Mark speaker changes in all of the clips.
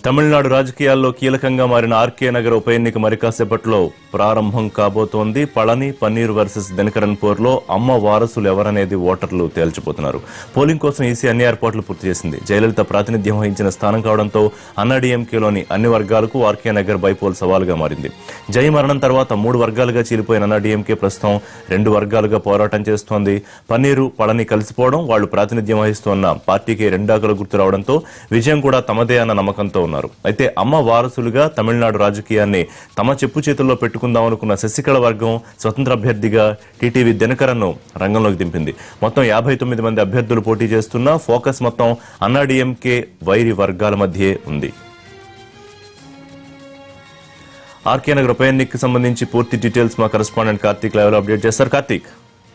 Speaker 1: తమిళనాడు రాజకీయాల్లో కీలకంగా మారిన ఆర్కే నగర్ ఉప ఎన్నిక మరి కాసేపట్లో ప్రారంభం కాబోతోంది పళని పన్నీర్ వర్సెస్ దినకరన్ పోర్లో అమ్మ వారసులు ఎవరనేది ఓటర్లు తేల్చిపోతున్నారు పోలింగ్ కోసం ఈసీ అన్ని ఏర్పాట్లు పూర్తి చేసింది జయలలిత ప్రాతినిధ్యం వహించిన స్థానం కావడంతో అన్నాడీఎంకేలోని అన్ని వర్గాలకు ఆర్కే నగర్ బైపోల్ సవాలుగా మారింది జయ మరణం తర్వాత మూడు వర్గాలుగా చీలిపోయిన అన్నాడీఎంకే ప్రస్తుతం రెండు వర్గాలుగా పోరాటం చేస్తోంది పన్నీరు పళని కలిసిపోవడం వాళ్లు ప్రాతినిధ్యం వహిస్తున్న పార్టీకి రెండాకుల గుర్తు రావడంతో విజయం కూడా తమదే అన్న నమ్మకంతో ఉన్నారు అయితే అమ్మ వారసులుగా తమిళనాడు రాజకీయాన్ని తమ చెప్పు చేతుల్లో పెట్టుకుందాం అనుకున్న శశికళ వర్గం స్వతంత్ర అభ్యర్థిగా టీటీవీ దినకరన్ను రంగంలోకి దింపింది మొత్తం యాభై తొమ్మిది మంది అభ్యర్థులు పోటీ చేస్తున్నా ఫోకస్ మొత్తం అన్నాడీఎంకే వైరి వర్గాల మధ్యే ఉంది ఆర్కే నగర్ ఉప ఎన్నికకి సంబంధించి పూర్తి డీటెయిల్స్ మా కరెస్పాండెంట్ కార్తీక్ లైవ్ లో అప్డేట్ చేస్తారు కార్తీక్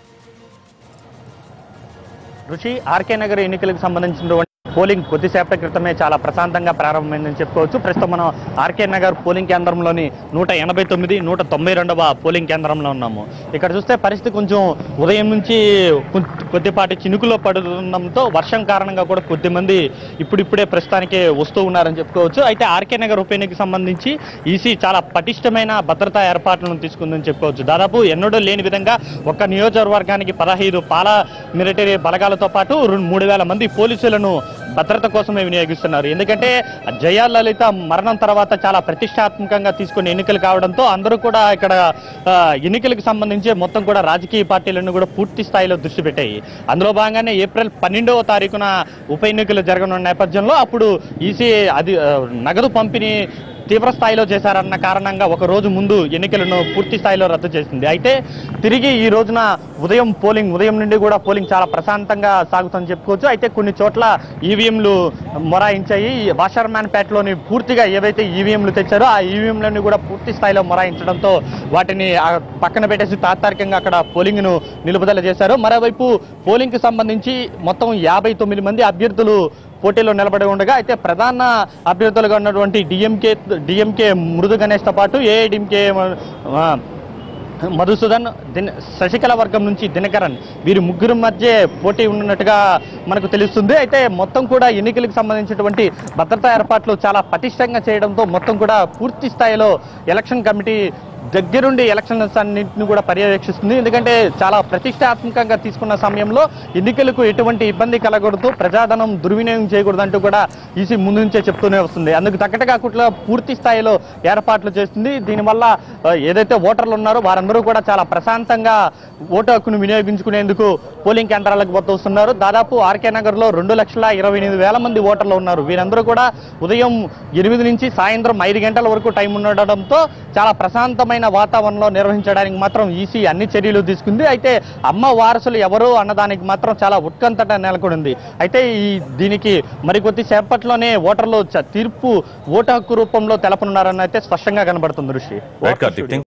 Speaker 2: రుచి ఆర్కే నగర్ ఎన్నికలకు సంబంధించినటువంటి పోలింగ్ కొద్దిసేపటి క్రితమే చాలా ప్రశాంతంగా ప్రారంభమైందని చెప్పుకోవచ్చు ప్రస్తుతం మనం ఆర్కే నగర్ పోలింగ్ కేంద్రంలోని నూట ఎనభై తొమ్మిది నూట తొంభై రెండవ పోలింగ్ కేంద్రంలో ఉన్నాము ఇక్కడ చూస్తే పరిస్థితి కొంచెం ఉదయం నుంచి కొ- కొద్దిపాటి చినుకులో పడుతుండడంతో వర్షం కారణంగా కూడా కొద్దిమంది ఇప్పుడిప్పుడే ప్రస్తుతానికి వస్తూ ఉన్నారని చెప్పుకోవచ్చు అయితే ఆర్కే నగర్ ఉప ఎన్నికకి సంబంధించి ఈసీ చాలా పటిష్టమైన భద్రతా ఏర్పాట్లను తీసుకుందని చెప్పుకోవచ్చు దాదాపు ఎన్నడూ లేని విధంగా ఒక్క నియోజకవర్గానికి పదహైదు పాల మిలిటరీ బలగాలతో పాటు రెండు- మూడు వేల మంది పోలీసులను భద్రత కోసమే వినియోగిస్తున్నారు ఎందుకంటే జయలలిత మరణం తర్వాత చాలా ప్రతిష్టాత్మకంగా తీసుకున్న ఎన్నికలు కావడంతో అందరూ కూడా ఇక్కడ ఆ, ఎన్నికలకు సంబంధించి మొత్తం కూడా రాజకీయ పార్టీలను కూడా పూర్తి స్థాయిలో దృష్టి పెట్టాయి అందులో భాగంగానే ఏప్రిల్ పన్నెండవ తారీఖున ఉప ఎన్నికలు జరగనున్న నేపథ్యంలో అప్పుడు ఈసీ అది ఆ, నగదు పంపిణీ తీవ్ర స్థాయిలో చేశారన్న కారణంగా ఒక రోజు ముందు ఎన్నికలను పూర్తి స్థాయిలో రద్దు చేసింది అయితే తిరిగి ఈ రోజున ఉదయం పోలింగ్ ఉదయం నుండి కూడా పోలింగ్ చాలా ప్రశాంతంగా సాగుతుందని చెప్పుకోవచ్చు అయితే కొన్ని చోట్ల ఈవీఎంలు మొరాయించాయి వాషర్మ్యాన్ పేటలోని పూర్తిగా ఏవైతే ఈవీఎంలు తెచ్చారో ఆ ఈవీఎంలన్నీ కూడా పూర్తి స్థాయిలో మొరాయించడంతో వాటిని ఆ పక్కన పెట్టేసి తాత్కాలికంగా అక్కడ పోలింగ్ను నిలుపుదల చేశారు మరోవైపు పోలింగ్కి సంబంధించి మొత్తం యాభై తొమ్మిది మంది అభ్యర్థులు పోటీలో నిలబడి ఉండగా అయితే ప్రధాన అభ్యర్థులుగా ఉన్నటువంటి డిఎంకే డిఎంకే మృదు గణేష్తో పాటు ఏఐడిఎంకే మధుసూదన్ దిన శశికళ వర్గం నుంచి దినకరన్ వీరి ముగ్గురు మధ్య పోటీ ఉన్నట్టుగా మనకు తెలుస్తుంది అయితే మొత్తం కూడా ఎన్నికలకు సంబంధించినటువంటి భద్రతా ఏర్పాట్లు చాలా పటిష్టంగా చేయడంతో మొత్తం కూడా పూర్తి స్థాయిలో ఎలక్షన్ కమిటీ దగ్గరుండి ఎలక్షన్స్ అన్నింటిని కూడా పర్యవేక్షిస్తుంది ఎందుకంటే చాలా ప్రతిష్టాత్మకంగా తీసుకున్న సమయంలో ఎన్నికలకు ఎటువంటి ఇబ్బంది కలగకూడదు ప్రజాధనం దుర్వినియోగం చేయకూడదంటూ కూడా ఈసీ ముందు నుంచే చెప్తూనే వస్తుంది అందుకు తగ్గట్టుగా కూడా పూర్తి స్థాయిలో ఏర్పాట్లు చేస్తుంది దీనివల్ల ఆ, ఏదైతే ఓటర్లు ఉన్నారో వారందరూ కూడా చాలా ప్రశాంతంగా ఓటు హక్కును వినియోగించుకునేందుకు పోలింగ్ కేంద్రాలకు వద్ద వస్తున్నారు దాదాపు ఆర్కే నగర్లో రెండు లక్షల ఇరవై ఎనిమిది వేల మంది ఓటర్లు ఉన్నారు వీరందరూ కూడా ఉదయం ఎనిమిది నుంచి సాయంత్రం ఐదు గంటల వరకు టైం ఉండడంతో చాలా ప్రశాంతమైన వాతావరణంలో నిర్వహించడానికి మాత్రం ఈసీ అన్ని చర్యలు తీసుకుంది అయితే అమ్మ వారసులు ఎవరు అన్నదానికి మాత్రం చాలా ఉత్కంఠట నెలకొంది అయితే ఈ దీనికి మరికొద్ది సేపట్లోనే ఓటర్లు చ- తీర్పు ఓటు హక్కు రూపంలో తెలపనున్నారని అయితే స్పష్టంగా కనబడుతుంది ఋషి
Speaker 1: రైట్ కార్తీక్